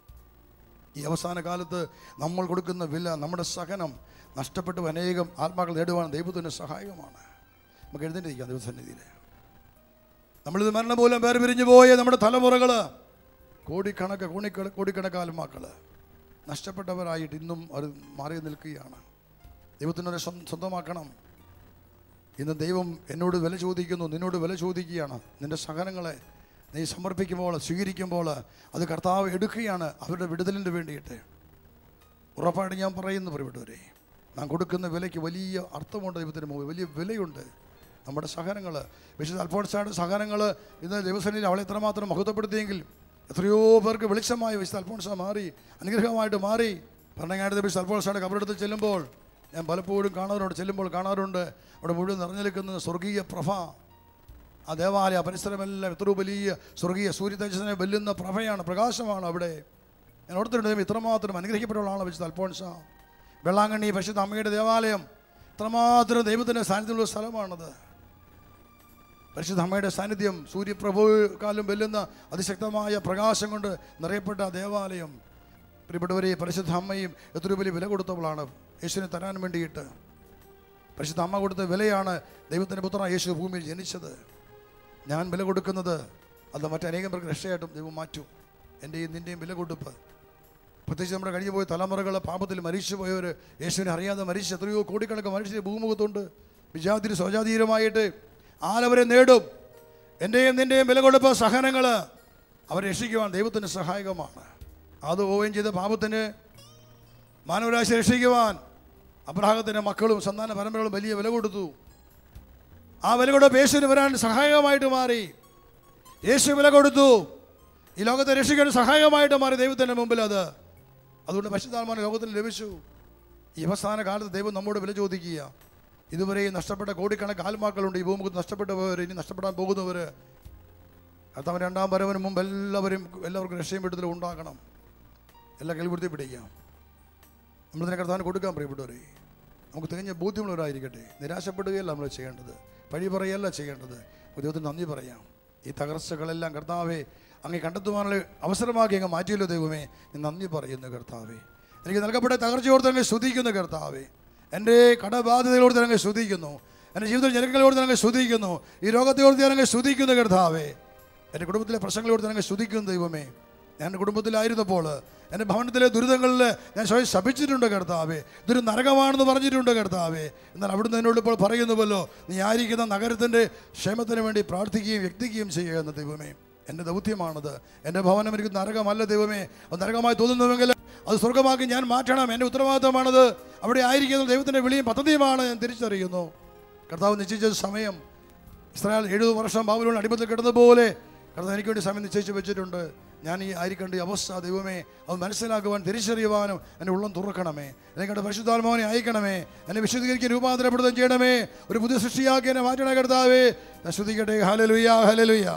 ഈ അവസാന കാലത്ത് നമ്മൾ കൊടുക്കുന്ന വില നമ്മുടെ സഹനം നഷ്ടപ്പെട്ടു അനേകം ആത്മാക്കൾ നേടുവാൻ ദൈവത്തിൻ്റെ സഹായകമാണ് നമുക്ക് എഴുന്നേറ്റിരിക്കാം ദൈവസന്നിധിയിൽ നമ്മളിത് മരണം മൂലം പേര് പിരിഞ്ഞു പോയ നമ്മുടെ തലമുറകൾ കോടിക്കണക്ക് കോണിക്ക കോടിക്കണക്ക് ആത്മാക്കൾ നഷ്ടപ്പെട്ടവരായിട്ട് ഇന്നും അവർ മാറി നിൽക്കുകയാണ് ദൈവത്തിനൊരു സ്വന്തമാക്കണം ഇന്ന് ദൈവം എന്നോട് വില ചോദിക്കുന്നു നിന്നോട് വില ചോദിക്കുകയാണ് നിന്റെ സഹനങ്ങളെ നീ സമർപ്പിക്കുമ്പോൾ സ്വീകരിക്കുമ്പോൾ അത് കർത്താവ് എടുക്കുകയാണ് അവരുടെ വിടുതലിന് വേണ്ടിയിട്ട് ഉറപ്പായിട്ട് ഞാൻ പറയുന്നു പ്രിയപ്പെട്ടവരെ നാം കൊടുക്കുന്ന വിലയ്ക്ക് വലിയ അർത്ഥമുണ്ട് ദൈവത്തിന് മുമ്പ് വലിയ വിലയുണ്ട് നമ്മുടെ സഹനങ്ങൾ വിശുദ്ധ അൽഫോൺസായുടെ സഹനങ്ങൾ ഇന്ന് ദൈവസേനയിൽ അവളെ എത്രമാത്രം മഹത്വപ്പെടുത്തിയെങ്കിൽ എത്രയോ പേർക്ക് വെളിച്ചമായി വിശുദ്ധ അൽഫോൺസ മാറി അനുഗ്രഹമായിട്ട് മാറി ഭരണങ്ങാട്ട് വിശുദ്ധ അൽഫോൺസയുടെ കബറെടുത്ത് ചെല്ലുമ്പോൾ ഞാൻ പലപ്പോഴും കാണാറുണ്ട് ചെല്ലുമ്പോൾ കാണാറുണ്ട് അവിടെ മുഴുവൻ നിറഞ്ഞു നിൽക്കുന്ന സ്വർഗീയ പ്രഭ ആ ദേവാലയ പരിസരമെല്ലാം എത്ര വലിയ സ്വർഗീയ സൂര്യ തേജസ്സിനെ വെല്ലുന്ന പ്രഭയാണ് പ്രകാശമാണ് അവിടെ ഞാൻ ഓർത്തിട്ടുണ്ട് ദൈവം ഇത്രമാത്രം അനുഗ്രഹിക്കപ്പെട്ടവളാണ് വിശുദ്ധ അൽഫോൺസ വെള്ളാങ്കണ്ണി പരിശുദ്ധ അമ്മയുടെ ദേവാലയം ഇത്രമാത്രം ദൈവത്തിൻ്റെ സാന്നിധ്യമുള്ള സ്ഥലമാണത് പരിശുദ്ധ അമ്മയുടെ സാന്നിധ്യം സൂര്യപ്രഭുക്കാലം വെല്ലുന്ന അതിശക്തമായ പ്രകാശം കൊണ്ട് നിറയപ്പെട്ട ആ ദേവാലയം പ്രിയപ്പെട്ടവരെ പരിശുദ്ധ അമ്മയും എത്ര വലിയ വില കൊടുത്തവളാണ് യേശുവിനെ തരാൻ വേണ്ടിയിട്ട് പരിശുദ്ധ അമ്മ കൊടുത്ത വിലയാണ് ദൈവത്തിൻ്റെ പുത്ര യേശു ഭൂമിയിൽ ജനിച്ചത് ഞാൻ വില കൊടുക്കുന്നത് അത് മറ്റനേകം പേർക്ക് രക്ഷയായിട്ടും ദൈവം മാറ്റും എൻ്റെയും നിൻ്റെയും വില കൊടുപ്പ് പ്രത്യേകിച്ച് നമ്മുടെ കഴിഞ്ഞു പോയ തലമുറകൾ പാപത്തിൽ മരിച്ചു പോയവർ യേശുവിനെ അറിയാതെ മരിച്ച എത്രയോ കോടിക്കണക്ക് മനുഷ്യർ ഭൂമുഖത്തുണ്ട് വിജാതിരി സ്വജാതീയമായിട്ട് ആരവരെ നേടും എൻ്റെയും നിൻ്റെയും വില കൊടുപ്പ് സഹനങ്ങൾ അവരെ രക്ഷിക്കുവാൻ ദൈവത്തിന് സഹായകമാണ് അത് പോവുകയും ചെയ്ത പാപത്തിന് മാനവരാശി രക്ഷിക്കുവാൻ അബ്രാഹത്തിൻ്റെ മക്കളും സന്താന പരമ്പരകളും വലിയ വില കൊടുത്തു ആ വില കൊടുപ്പ് യേശുവിന് വരാൻ സഹായകമായിട്ട് മാറി യേശു വില കൊടുത്തു ഈ ലോകത്തെ രക്ഷിക്കാൻ സഹായകമായിട്ട് മാറി ദൈവത്തിൻ്റെ മുമ്പിൽ അത് അതുകൊണ്ട് പശുതാൽമാന ലോകത്തിന് ലഭിച്ചു ഈ അവസാന കാലത്ത് ദൈവം നമ്മോട് വില ചോദിക്കുക ഇതുവരെയും നഷ്ടപ്പെട്ട കോടിക്കണക്ക് ആത്മാക്കളുണ്ട് ഈ ഭൂമുഖത്ത് നഷ്ടപ്പെട്ടവർ ഇനി നഷ്ടപ്പെടാൻ പോകുന്നവർ കർത്താവ് രണ്ടാം വരവിന് മുമ്പ് എല്ലാവരും എല്ലാവർക്കും രക്ഷയും വിടുതലും ഉണ്ടാകണം എല്ലാം കേൾപ്പെടുത്തി പിടിക്കാം നമ്മളിതിനെ കർത്താവിന് കൊടുക്കാൻ പ്രിയപ്പെട്ടവരെ നമുക്ക് തികഞ്ഞ ബോധ്യമുള്ളവരായിരിക്കട്ടെ നിരാശപ്പെടുകയല്ല നമ്മൾ ചെയ്യേണ്ടത് പഴി പറയുകയല്ല ചെയ്യേണ്ടത് ദൈവത്തിന് നന്ദി പറയാം ഈ തകർച്ചകളെല്ലാം കർത്താവെ അങ്ങ് കണ്ടെത്തുവാനുള്ള അവസരമാക്കി അങ്ങ് മാറ്റിയല്ലോ ദൈവമേ ഞാൻ നന്ദി പറയുന്നു കർത്താവെ എനിക്ക് നൽകപ്പെട്ട തകർച്ചയോട് അങ്ങ് സ്തുതിക്കുന്നു കർത്താവെ എൻ്റെ കടബാധ്യതകളോട് അങ്ങ് സ്തുതിക്കുന്നു എൻ്റെ ജീവിതത്തിൽ ജനങ്ങളോട് അങ്ങ് സ്തുതിക്കുന്നു ഈ രോഗത്തെയോട് ഞാൻ അങ്ങ് സ്തുതിക്കുന്നു കർത്താവെ എൻ്റെ കുടുംബത്തിലെ പ്രശ്നങ്ങളോട് ഞാൻ അങ്ങ് സ്തുതിക്കുന്നു ദൈവമേ ഞാൻ എൻ്റെ കുടുംബത്തിലായിരുന്നപ്പോൾ എൻ്റെ ഭവനത്തിലെ ദുരിതങ്ങളിൽ ഞാൻ സ്വയം ശപിച്ചിട്ടുണ്ട് കർത്താവേ ഇതൊരു നരകമാണെന്ന് പറഞ്ഞിട്ടുണ്ട് കർത്താവേ എന്നാൽ അവിടുന്ന് എന്നോട് ഇപ്പോൾ പറയുന്നുവല്ലോ നീ ആയിരിക്കുന്ന നഗരത്തിൻ്റെ ക്ഷേമത്തിന് വേണ്ടി പ്രാർത്ഥിക്കുകയും വ്യക്തിക്കുകയും ചെയ്യുക എന്ന ദൈവമേ എൻ്റെ ദൗത്യമാണത് എൻ്റെ ഭവനം എനിക്ക് നരകമല്ല ദൈവമേ അത് നരകമായി തോന്നുന്നുവെങ്കിൽ അത് സ്വർഗമാക്കി ഞാൻ മാറ്റണം എൻ്റെ ഉത്തരവാദിത്തമാണത് അവിടെ ആയിരിക്കുന്ന ദൈവത്തിൻ്റെ വിളിയും പദ്ധതിയുമാണ് ഞാൻ തിരിച്ചറിയുന്നു കർത്താവ് നിശ്ചയിച്ച സമയം ഇസ്രായേൽ എഴുപത് വർഷം ബാബുലോൺ അടിമത്തിൽ കിടന്നതുപോലെ കർത്താവ് എനിക്ക് വേണ്ടി സമയം നിശ്ചയിച്ച് വെച്ചിട്ടുണ്ട് ഞാൻ ഈ ആയിരിക്കേണ്ട ഈ അവസ്ഥ ദൈവമേ അത് മനസ്സിലാക്കുവാൻ തിരിച്ചറിയുവാനും എൻ്റെ ഉള്ളം തുറക്കണമേ എന്നെ കണ്ട പരിശുദ്ധാത്മാവിനെ അയക്കണമേ എന്നെ വിശുദ്ധീകരിക്കാൻ രൂപാന്തരപ്പെടുത്തുകയും ചെയ്യണമേ ഒരു പുതിയ സൃഷ്ടിയാക്കി എന്നെ മാറ്റണ കർത്താവേ ഞാൻ ശ്രുതിക്കട്ടെ ഹലലുയ്യ ഹലലുയ്യ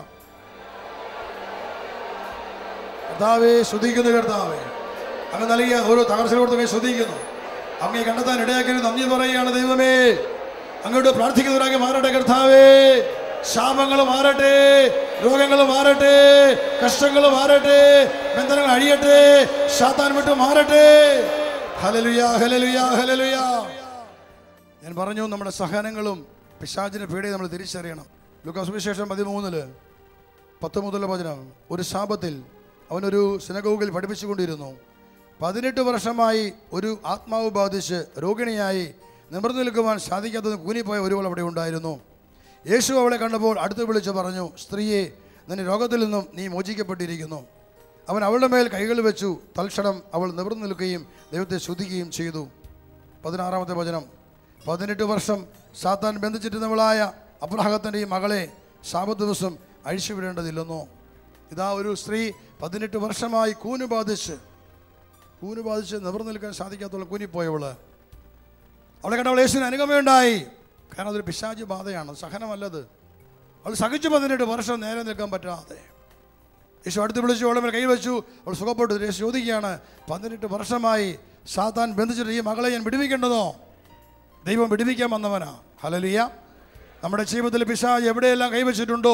കർത്താവേ ശ്രുതിക്കുന്നു കർത്താവേ അങ്ങ് നൽകിയ ഓരോ തകർച്ചകളോട് ശ്രദ്ധിക്കുന്നു അങ്ങേ കണ്ടെത്താൻ ഇടയാക്കി നന്ദി പറയുകയാണ് ദൈവമേ അങ്ങോട്ട് പ്രാർത്ഥിക്കുന്നവരാക്കി മാറട്ടെ കർത്താവേ ശാപങ്ങൾ മാറട്ടെ രോഗങ്ങൾ മാറട്ടെ കഷ്ടങ്ങൾ മാറട്ടെ ബന്ധനങ്ങൾ അഴിയട്ടെ സാത്താൻ വിട്ട് മാറട്ടെ ഹലലുയ ഹലലുയ ഹലലുയ ഞാൻ പറഞ്ഞു നമ്മുടെ സഹനങ്ങളും പിശാചിന്റെ പീഡയും നമ്മൾ തിരിച്ചറിയണം ലുക്കാസ് വിശേഷം പതിമൂന്നില് പത്ത് മുതലുള്ള വചനം ഒരു ശാപത്തിൽ അവനൊരു സിനഗോഗിൽ പഠിപ്പിച്ചുകൊണ്ടിരുന്നു പതിനെട്ട് വർഷമായി ഒരു ആത്മാവ് ബാധിച്ച് രോഗിണിയായി നിമിർന്നു നിൽക്കുവാൻ സാധിക്കാത്തത് കൂനിപ്പോയ ഒരുവൾ അവിടെ ഉണ്ടായിരുന്നു യേശു അവളെ കണ്ടപ്പോൾ അടുത്ത് വിളിച്ച് പറഞ്ഞു സ്ത്രീയെ നിന്റെ രോഗത്തിൽ നിന്നും നീ മോചിക്കപ്പെട്ടിരിക്കുന്നു അവൻ അവളുടെ മേൽ കൈകൾ വെച്ചു തൽക്ഷണം അവൾ നിവർന്നു നിൽക്കുകയും ദൈവത്തെ ശ്രുതിക്കുകയും ചെയ്തു പതിനാറാമത്തെ വചനം പതിനെട്ട് വർഷം സാത്താൻ ബന്ധിച്ചിരുന്നവളായ അബ്രഹത്തിൻ്റെ ഈ മകളെ ശാപ ദിവസം അഴിച്ചുവിടേണ്ടതില്ലെന്നോ ഇതാ ഒരു സ്ത്രീ പതിനെട്ട് വർഷമായി കൂന് ബാധിച്ച് കൂന് ബാധിച്ച് നിവർന്നു നിൽക്കാൻ സാധിക്കാത്തുള്ള കൂനിപ്പോയവള് അവളെ കണ്ടവൾ യേശുവിന് അനുഗമയുണ്ടായി കാരണം അതൊരു പിശാചി ബാധയാണ് സഹനമല്ലത് അവൾ സഹിച്ചു പതിനെട്ട് വർഷം നേരെ നിൽക്കാൻ പറ്റാതെ യേശു അടുത്ത് വിളിച്ചു അവളെ മേൽ കൈ വെച്ചു അവൾ സുഖപ്പെട്ടു യേശു ചോദിക്കുകയാണ് പതിനെട്ട് വർഷമായി സാത്താൻ ബന്ധിച്ചിട്ട് ഈ മകളെ ഞാൻ വിടുവിക്കേണ്ടതോ ദൈവം വിടുവിക്കാൻ വന്നവനാ ഹലലിയ നമ്മുടെ ജീവിതത്തിൽ പിശാജ് എവിടെയെല്ലാം കൈവച്ചിട്ടുണ്ടോ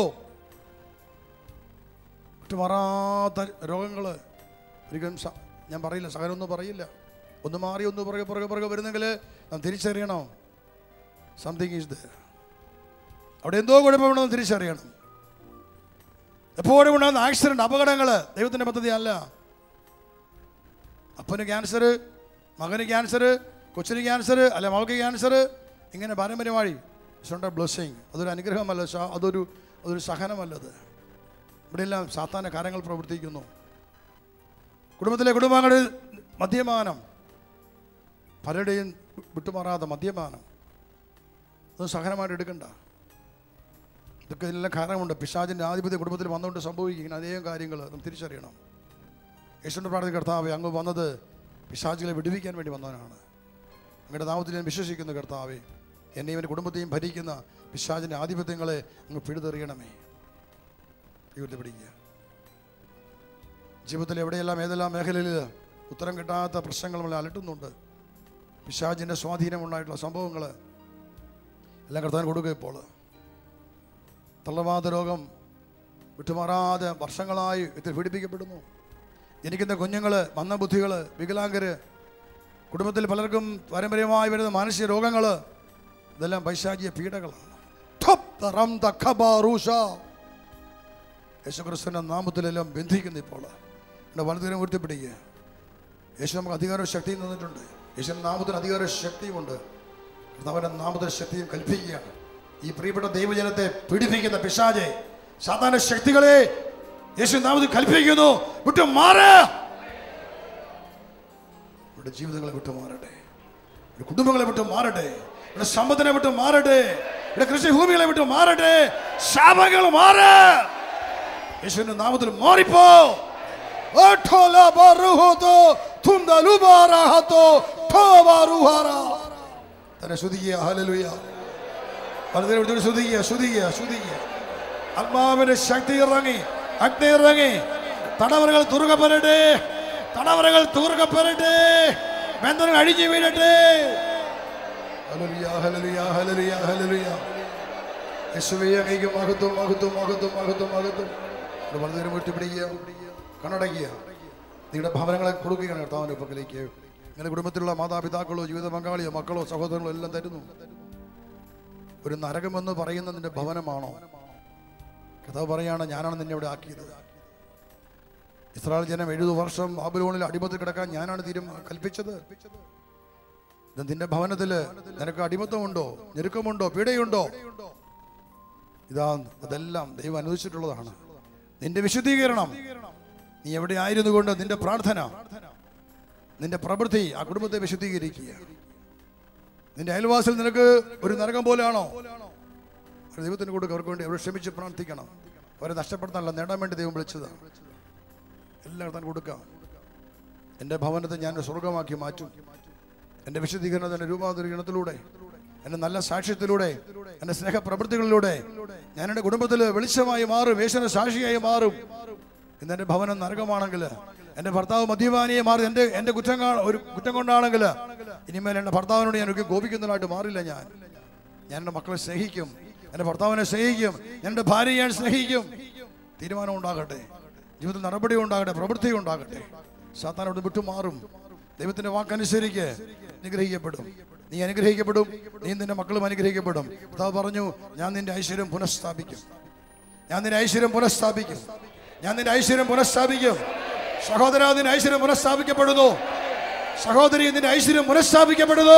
മാറാത്ത രോഗങ്ങൾ ഒരിക്കലും സ- ഞാൻ പറയില്ല സകലമൊന്നും പറയില്ല ഒന്ന് മാറി ഒന്ന് പുറകെ പുറകെ പുറകെ വരുന്നെങ്കിൽ നാം തിരിച്ചറിയണം സംതിങ് ഈസ് ദ അവിടെ എന്തോ കുഴപ്പമുണ്ടെന്ന് തിരിച്ചറിയണം എപ്പോഴും ഉണ്ടാകുന്ന ആക്സിഡന്റ് അപകടങ്ങൾ ദൈവത്തിൻ്റെ പദ്ധതി അല്ല അപ്പന് ക്യാൻസർ മകന് ക്യാൻസർ കൊച്ചിന് ക്യാൻസർ അല്ലെ മകൾക്ക് ക്യാൻസർ ഇങ്ങനെ പാരമ്പര്യമായി ഇറ്റ്സ് ബ്ലെസ്സിങ് അതൊരു അനുഗ്രഹമല്ല ശ- അതൊരു അതൊരു സഹനമല്ലത് ഇവിടെയെല്ലാം സാത്താന കാര്യങ്ങൾ പ്രവർത്തിക്കുന്നു കുടുംബത്തിലെ കുടുംബങ്ങളിൽ മദ്യപാനം പലരുടെയും വിട്ടുമാറാതെ മദ്യപാനം അത് സഹനമായിട്ട് എടുക്കണ്ട ഇതൊക്കെ ഇതിനെല്ലാം കാരണമുണ്ട് പിശാചിൻ്റെ ആധിപത്യ കുടുംബത്തിൽ വന്നുകൊണ്ട് സംഭവിക്കുന്ന അനേകം കാര്യങ്ങൾ നാം തിരിച്ചറിയണം യേശുവിൻ്റെ പ്രാർത്ഥന കർത്താവെ അങ്ങ് വന്നത് പിശാചുകളെ വിടുവിക്കാൻ വേണ്ടി വന്നവനാണ് അങ്ങയുടെ നാമത്തിൽ ഞാൻ വിശ്വസിക്കുന്ന കർത്താവെ എന്നെയും എൻ്റെ കുടുംബത്തെയും ഭരിക്കുന്ന പിശാചിൻ്റെ ആധിപത്യങ്ങളെ അങ്ങ് പിഴുതെറിയണമേ ദൈവത്തെ പിടിക്കുക ജീവിതത്തിൽ എവിടെയെല്ലാം ഏതെല്ലാം മേഖലയിൽ ഉത്തരം കിട്ടാത്ത പ്രശ്നങ്ങൾ നമ്മളെ അലട്ടുന്നുണ്ട് പിശാചിൻ്റെ സ്വാധീനമുണ്ടായിട്ടുള്ള സംഭവങ്ങൾ എല്ലാം കർത്താൻ കൊടുക്കുക ഇപ്പോൾ തള്ളവാത രോഗം വിട്ടുമാറാതെ വർഷങ്ങളായി ഇത് പീഡിപ്പിക്കപ്പെടുന്നു ജനിക്കുന്ന കുഞ്ഞുങ്ങൾ മന്ദബുദ്ധികൾ വികലാംഗര് കുടുംബത്തിൽ പലർക്കും പാരമ്പര്യമായി വരുന്ന മാനസിക രോഗങ്ങൾ ഇതെല്ലാം പൈശാചിക പീഡകളാണ് ഠപ് തറം തഖബാറൂഷ. യേശുക്രിസ്തുവിന്റെ നാമത്തിലെല്ലാം ബന്ധിക്കുന്നു ഇപ്പോൾ എൻ്റെ വലതുകരം ഉയർത്തിപ്പിടിക്കുക യേശു നമുക്ക് അധികാരവും ശക്തിയും തന്നിട്ടുണ്ട് യേശുവിൻ്റെ നാമത്തിന് അധികാരവും ശക്തിയുമുണ്ട് അവൻ്റെ നാമത്തിന് ശക്തിയും കൽപ്പിക്കുകയാണ് ഈ പ്രിയപ്പെട്ട ദൈവജനത്തെ പീഡിപ്പിക്കുന്ന പിശാചെ സാധാരണ ശക്തികളെ യേശു നാമത്തിൽ കൽപ്പിക്കുന്നു വിട്ടു മാറ് ഇവിടെ ജീവിതങ്ങളെ വിട്ടു മാറട്ടെ ഇവിടെ കുടുംബങ്ങളെ വിട്ടു മാറട്ടെ ഇവിടെ സമ്പത്തിനെ വിട്ടു മാറട്ടെ ഇവിടെ കൃഷിഭൂമികളെ വിട്ടു മാറട്ടെ ശാപങ്ങൾ മാറ് യേശുവിന്റെ നാമത്തിൽ മാറിപ്പോ ഓഠോല ബറുഹോതോ തുംദലുബാരഹതോ ഠോബാറുഹാര തന്നെ സ്തുതിക്കുക ഹല്ലേലൂയ വളരെ വിളിച്ചോട് സ്തുതിക്കുക സ്തുതിക്കുക സ്തുതിക്കുക ആത്മാവിന്റെ ശക്തി ഇറങ്ങി അഗ്നി ഇറങ്ങി തടവറകൾ തുറക്കപ്പെടട്ടെ തടവറകൾ തുറക്കപ്പെടട്ടെ ബന്ധനങ്ങൾ അഴിഞ്ഞു വീഴട്ടെ ഹല്ലേലൂയ ഹല്ലേലൂയ ഹല്ലേലൂയ ഹല്ലേലൂയ യേശുവേ അങ്ങേക്ക് മഹത്വം മഹത്വം മഹത്വം മഹത്വം മഹത്വം ഇത് വളരെ നേരം വീട്ടിപ്പിടിക്കുക കണ്ണടയ്ക്കുക നിങ്ങളുടെ ഭവനങ്ങളെ കൊടുക്കുകയാണ് കർത്താവിൻ്റെ പക്കലേക്ക് നിങ്ങളുടെ കുടുംബത്തിലുള്ള മാതാപിതാക്കളോ ജീവിത പങ്കാളിയോ മക്കളോ സഹോദരങ്ങളോ എല്ലാം തരുന്നു ഒരു നരകമെന്ന് പറയുന്ന നിന്റെ ഭവനമാണോ കഥാവ് പറയാണ് ഞാനാണ് നിന്നെ ഇവിടെ ആക്കിയത് ഇസ്രായേൽ ജനം എഴുപത് വർഷം ബാബുലോണിൽ അടിമത്തിൽ കിടക്കാൻ ഞാനാണ് തീരുമാനം കൽപ്പിച്ചത് ഇത് നിന്റെ ഭവനത്തില് നിനക്ക് അടിമത്തമുണ്ടോ ഞെരുക്കമുണ്ടോ പീഡയുണ്ടോ ഇതാ അതെല്ലാം ദൈവം അനുവദിച്ചിട്ടുള്ളതാണ് നിന്റെ വിശുദ്ധീകരണം നീ എവിടെ ആയിരുന്നു കൊണ്ട് നിന്റെ പ്രാർത്ഥന നിന്റെ പ്രവൃത്തി ആ കുടുംബത്തെ വിശുദ്ധീകരിക്കുക നിന്റെ അയൽവാസിൽ നിനക്ക് ഒരു നരകം പോലെയാണോ ഒരു ദൈവത്തിന് കൊടുക്കുക അവർക്ക് വേണ്ടി അവർ ക്ഷമിച്ച് പ്രാർത്ഥിക്കണം അവരെ നഷ്ടപ്പെടുത്താനല്ല നേടാൻ വേണ്ടി ദൈവം വിളിച്ചതാണ് എല്ലാം താൻ കൊടുക്കാം എൻ്റെ ഭവനത്തെ ഞാൻ ഒരു സ്വർഗമാക്കി മാറ്റും എൻ്റെ വിശുദ്ധീകരണത്തിൻ്റെ രൂപാന്തരീകരണത്തിലൂടെ എൻ്റെ നല്ല സാക്ഷ്യത്തിലൂടെ എൻ്റെ സ്നേഹപ്രവൃത്തികളിലൂടെ ഞാൻ എൻ്റെ കുടുംബത്തിൽ വെളിച്ചമായി മാറും യേശുവിന് സാക്ഷിയായി മാറും ഇന്ന് എൻ്റെ ഭവനം നരകമാണെങ്കിൽ എൻ്റെ ഭർത്താവ് മദ്യപാനിയെ മാറി എൻ്റെ എൻ്റെ കുറ്റം കാ- ഒരു കുറ്റം കൊണ്ടാണെങ്കിൽ ഇനിമേൽ എൻ്റെ ഭർത്താവിനോട് ഞാൻ ഒരിക്കലും കോപിക്കുന്നതിനായിട്ട് മാറില്ല ഞാൻ ഞാൻ എൻ്റെ മക്കളെ സ്നേഹിക്കും എൻ്റെ ഭർത്താവിനെ സ്നേഹിക്കും എൻ്റെ ഭാര്യയെ ഞാൻ സ്നേഹിക്കും തീരുമാനം ഉണ്ടാകട്ടെ ജീവിതത്തിൽ നടപടി ഉണ്ടാകട്ടെ പ്രവൃത്തി ഉണ്ടാകട്ടെ സാത്താൻ അവിടെ വിട്ടുമാറും ദൈവത്തിന്റെ വാക്കനുസരിക്ക് അനുഗ്രഹിക്കപ്പെടും നീ അനുഗ്രഹിക്കപ്പെടും നീ നിന്റെ മക്കളും അനുഗ്രഹിക്കപ്പെടും കർത്താവ് പറഞ്ഞു ഞാൻ നിന്റെ ഐശ്വര്യം പുനഃസ്ഥാപിക്കും ഞാൻ നിന്റെ ഐശ്വര്യം പുനഃസ്ഥാപിക്കും ഞാൻ നിന്റെ ഐശ്വര്യം പുനഃസ്ഥാപിക്കും സഹോദര നിന്റെ ഐശ്വര്യം പുനഃസ്ഥാപിക്കപ്പെടുന്നു സഹോദരി നിന്റെ ഐശ്വര്യം പുനഃസ്ഥാപിക്കപ്പെടുന്നു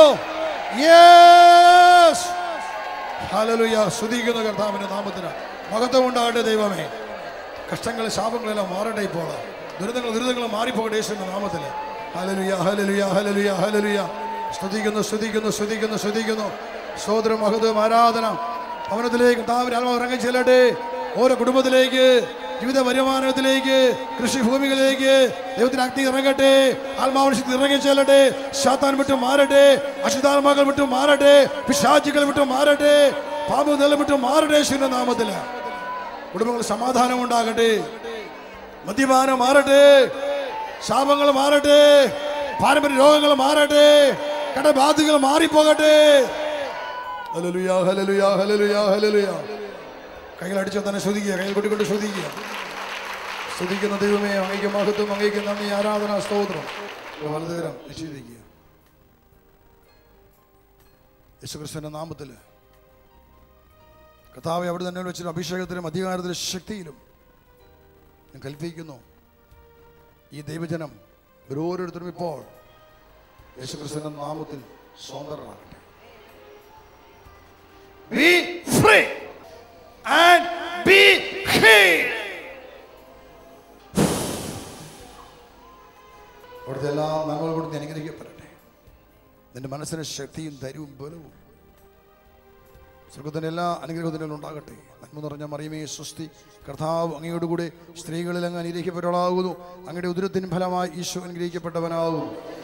Yes! ഹല്ലേലൂയ സ്തുതിക്കുന്ന കർത്താവിന്റെ നാമത്തിന് മഹത്വം ഉണ്ടാകട്ടെ ദൈവമേ കഷ്ടങ്ങൾ ശാപങ്ങളെല്ലാം മാറട്ടെ ഇപ്പോൾ ദുരിതങ്ങൾ ദുരിതങ്ങൾ മാറിപ്പോകട്ടെ യേശുവിന്റെ നാമത്തിൽ ഹല്ലേലൂയ ഹല്ലേലൂയ ഹല്ലേലൂയ ഹല്ലേലൂയ സ്തുതിക്കുന്നു സ്തുതിക്കുന്നു സ്തുതിക്കുന്നു സ്തുതിക്കുന്നു സോദര മഹത്വം ആരാധന ഭവനത്തിലേക്ക് കർത്താവിന്റെ ആത്മാവ് ഇറങ്ങി ചെല്ലട്ടെ ഓരോ കുടുംബത്തിലേക്ക് ജീവിത വരുമാനത്തിലേക്ക് കൃഷിഭൂമികളിലേക്ക് ദൈവത്തിന് അഗ്നി ഇറങ്ങട്ടെ ആത്മാവശക്തി ഇറങ്ങി ചെല്ലട്ടെ ശാത്താൻ വിട്ട് മാറട്ടെ അശുദ്ധാത്മാക്കൾ വിട്ട് മാറട്ടെ പിശാചികൾ വിട്ട് മാറട്ടെ പാമ്പ് നില വിട്ട് മാറട്ടെ യേശുവിന്റെ നാമത്തില് കുടുംബങ്ങൾ സമാധാനം ഉണ്ടാകട്ടെ മദ്യപാനം മാറട്ടെ ശാപങ്ങൾ മാറട്ടെ പാരമ്പര്യ രോഗങ്ങൾ മാറട്ടെ കടബാധകൾ മാറിപ്പോകട്ടെ ഹല്ലേലൂയ ഹല്ലേലൂയ ഹല്ലേലൂയ ഹല്ലേലൂയ കൈകൾ അടിച്ചു തന്നെ ശ്രുതിക്കുക കൈകൾ കൊട്ടിക്കൊണ്ട് ശ്രുതിക്കുക സ്തുതിക്കുന്ന ദൈവമേ അങ്ങേക്ക് മഹത്വം അങ്ങേക്ക് നന്ദി ആരാധന സ്തോത്രം വലതുകരം നിശ്ചയിക്കുക യേശുക്രിസ്തുവിന്റെ നാമത്തിൽ കർത്താവെ അവിടെ തന്നെ വെച്ചിട്ട് അഭിഷേകത്തിലും അധികാരത്തിലും ശക്തിയിലും ഞാൻ കൽപ്പിക്കുന്നു ഈ ദൈവജനം ഓരോരുത്തരും ഇപ്പോൾ യേശുക്രിസ്തുവിന്റെ നാമത്തിൽ സ്വതന്ത്രരാകട്ടെ Be free and be healed. അവിടുത്തെ എല്ലാ നന്മകൾ കൊണ്ട് നീ അനുഗ്രഹിക്കപ്പെടട്ടെ നിന്റെ മനസ്സിന് ശക്തിയും ധൈര്യവും ബലവും സ്വർഗത്തിൻ്റെ എല്ലാ അനുഗ്രഹത്തിനും ഉണ്ടാകട്ടെ നന്മ നിറഞ്ഞ മറിയമേ സ്വസ്തി കർത്താവ് അങ്ങയോടുകൂടെ സ്ത്രീകളിൽ അങ്ങ് അനുഗ്രഹിക്കപ്പെട്ടവളാകുന്നു അങ്ങയുടെ ഉദരത്തിന് ഫലമായി ഈശോ അനുഗ്രഹിക്കപ്പെട്ടവനാകുന്നു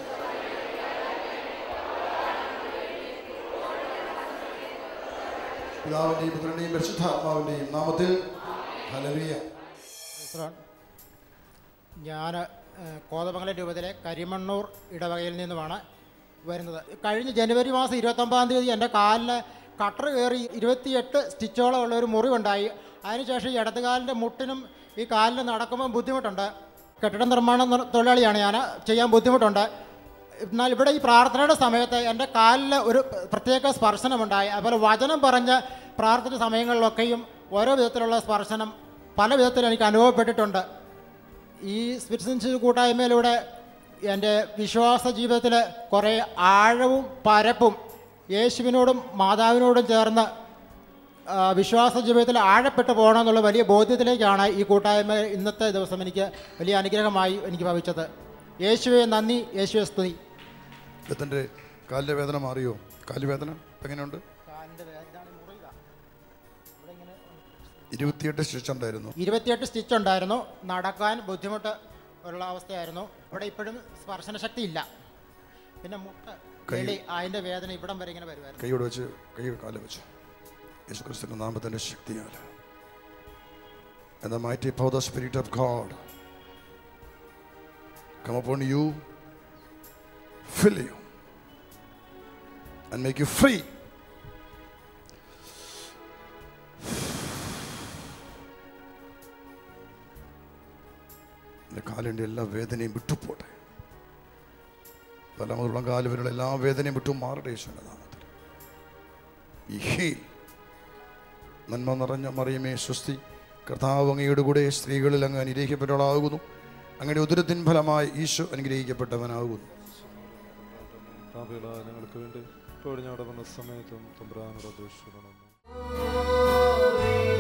പിതാവിൻ്റെയും പുത്രൻ്റെയും പരിശുദ്ധാത്മാവിൻ്റെയും നാമത്തിൽ ഹലവിയ ഞാൻ കോതമംഗലം രൂപത്തിലെ കരിമണ്ണൂർ ഇടവകയിൽ നിന്നുമാണ് വരുന്നത് കഴിഞ്ഞ ജനുവരി മാസം ഇരുപത്തൊമ്പതാം തീയതി എൻ്റെ കാലിന് കട്ടർ കയറി ഇരുപത്തിയെട്ട് സ്റ്റിച്ചോളം ഉള്ള ഒരു മുറിവുണ്ടായി അതിനുശേഷം ഈ ഇടതുകാലിൻ്റെ മുട്ടിനും ഈ കാലിന് നടക്കുമ്പോൾ ബുദ്ധിമുട്ടുണ്ട് കെട്ടിട നിർമ്മാണ തൊ- തൊഴിലാളിയാണ് ഞാൻ ചെയ്യാൻ ബുദ്ധിമുട്ടുണ്ട് എന്നാൽ ഇവിടെ ഈ പ്രാർത്ഥനയുടെ സമയത്ത് എൻ്റെ കാലിൽ ഒരു പ്രത്യേക സ്പർശനമുണ്ടായി അതുപോലെ വചനം പറഞ്ഞ് പ്രാർത്ഥന സമയങ്ങളിലൊക്കെയും ഓരോ വിധത്തിലുള്ള സ്പർശനം പല വിധത്തിൽ എനിക്ക് അനുഭവപ്പെട്ടിട്ടുണ്ട് ഈ സ്പിരിറ്റ്സൻസ് കൂട്ടായ്മയിലൂടെ എൻ്റെ വിശ്വാസ ജീവിതത്തിൽ കുറേ ആഴവും പരപ്പും യേശുവിനോടും മാതാവിനോടും ചേർന്ന് ആ, വിശ്വാസ ജീവിതത്തിൽ ആഴപ്പെട്ടു പോകണമെന്നുള്ള വലിയ ബോധ്യത്തിലേക്കാണ് ഈ കൂട്ടായ്മ ഇന്നത്തെ ദിവസം എനിക്ക് വലിയ അനുഗ്രഹമായി എനിക്ക് ഭവിച്ചത് യേശുവെ നന്ദി യേശുവെ സ്തുതി ഇദ്ദേഹത്തിൻ്റെ കാലിൻ്റെ വേദന മാറിയോ കാല് വേദന ഇപ്പം എങ്ങനെയുണ്ട് ഇരുപത്തിയെട്ട് സ്റ്റിച്ച് ഉണ്ടായിരുന്നു ഇരുപത്തിയെട്ട് സ്റ്റിച്ച് ഉണ്ടായിരുന്നു നടക്കാൻ ബുദ്ധിമുട്ട് ഉള്ള അവസ്ഥയായിരുന്നു ഇവിടെ ഇപ്പോഴും സ്പർശന ശക്തി ഇല്ല പിന്നെ മുട്ട് വെളി അതിൻ്റെ വേദന ഇവിടം വരെ ഇങ്ങനെ വരുമായിരുന്നു കൈയോട് വെച്ച് കൈ കാല് വെച്ച് യേശു ക്രിസ്തുവിൻ്റെ നാമത്തിൻ്റെ ശക്തിയാൽ And the mighty power of the Spirit of God come upon you, fill you, and make you free. എൻ്റെ കാലിൻ്റെ എല്ലാ വേദനയും വിട്ടുപോട്ടെ തല മുതലുള്ള കാല് വരെയുള്ള എല്ലാ വേദനയും വിട്ടു മാറട്ടെ യേശുവിൻ്റെ നാമത്തിൽ ഈ ഹീൽ നന്മ നിറഞ്ഞ മറിയമേ സ്വസ്തി കർത്താവ് അങ്ങയുടെ കൂടെ സ്ത്രീകളിൽ അങ്ങ് അനുഗ്രഹിക്കപ്പെട്ടവളാകുന്നു അങ്ങയുടെ ഉദരത്തിൻ ഫലമായി ഈശോ അനുഗ്രഹിക്കപ്പെട്ടവനാകുന്നു പാപികളായ ഞങ്ങൾക്ക് വേണ്ടി ഇപ്പോൾ ഞങ്ങളുടെ വന്ന സമയത്തും തമ്പുരാനോട് അപേക്ഷിക്കണം Holy